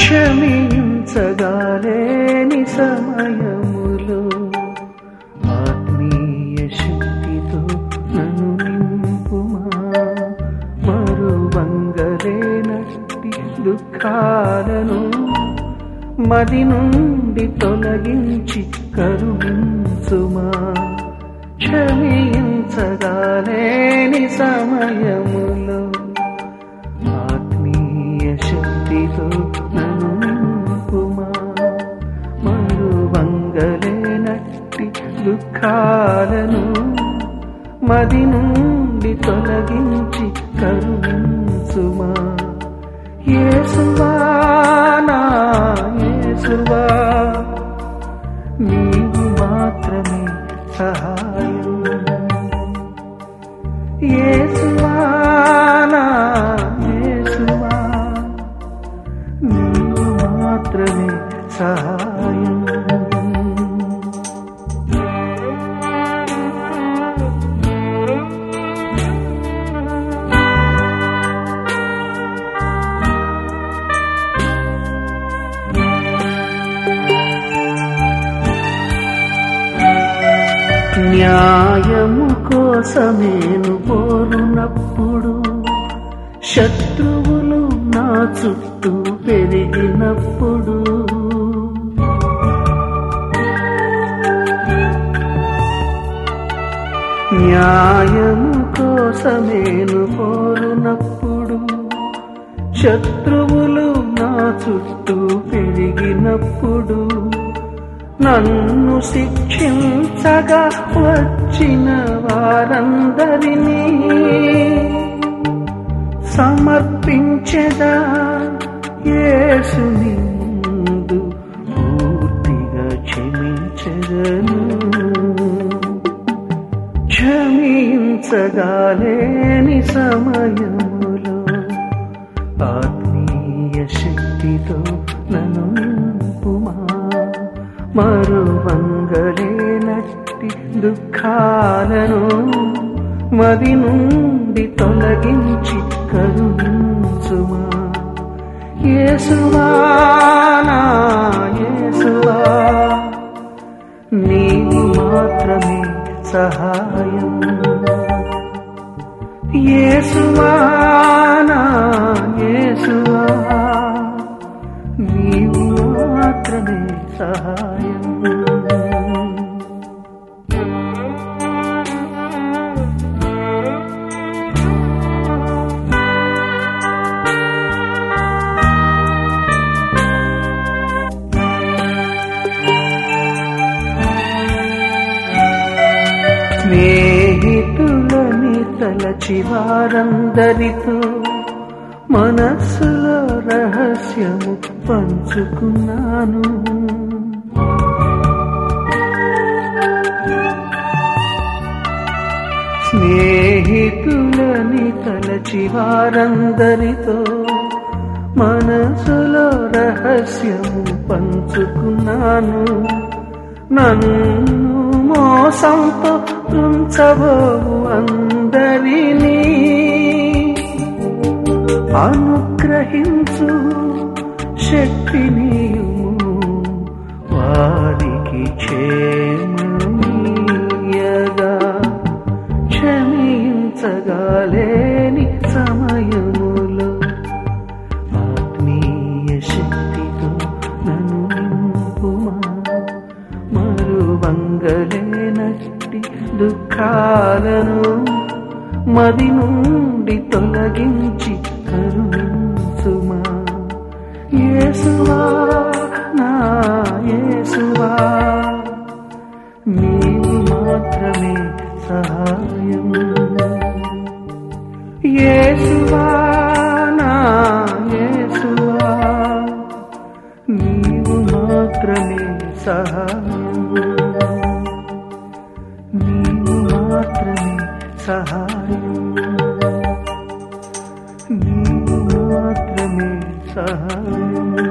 క్షమించగాలేని సమయములో ఆత్మీయ శక్తితో నన్ను నింపుమా మరువంగలేనట్టి దుఃఖాలను మది నుండి తొలగించి కరుణించుమా క్షమించగాలేని సమయములో ఆత్మీయ శక్తితో నన్ను నింపుమా మరువంగలేనట్టి దుఃఖాలను మది నుండి తొలగించి కరుణించుమా యేసువా నా యేసువా నీవు మాత్రమే సహాయం యేసువా నా యేసువా నీవు మాత్రమే సహాయం న్యాయము కోసమేను కోరునప్పుడు శత్రువులు నా చుట్టూ పెరిగినప్పుడు న్యాయము కోసమేను కోరునప్పుడు శత్రువులు నా చుట్టూ పెరిగినప్పుడు నన్ను శిక్షించగా వచ్చిన వారందరినీ సమర్పించదా యేసుని ముందు పూర్తిగా క్షమించగను క్షమించగాలేని సమయములో ఆత్మీయ శక్తితో నన్ను నింపుమా మరువంగలేనట్టి దుఃఖాలను మది నుండి తొలగించి కరుణించుమా యేసువా నా యేసువా నీవు మాత్రమే సహాయం యేసువా నా యేసువా నీవు మాత్రమే సహాయం స్నేహితులని తలచి వారందరితో మనస్సులో రహస్యము పంచుకున్నాను స్నేహితులని తలచి వారందరితో మనసులో రహస్యము పంచుకున్నాను నన్ను మోసంతో ఉంచబోవు అందరినీ అనుగ్రహించు శక్తినియుము వారికి క్షేమమీయగా క్షమించగాలేని సమయములో ఆత్మీయ శక్తితో నన్ను నింపుమా మరువంగలేనట్టి దుఃఖాలను మది నుండి తొలగించి కరుణించుమా యేసువా నా యేసువా నీవు మాత్రమే సహాయం యేసువా నా యేసువా నీవు మాత్రమే సహాయం నీవు మాత్రమే సహాయం నీవు మాత్రమే సహాయం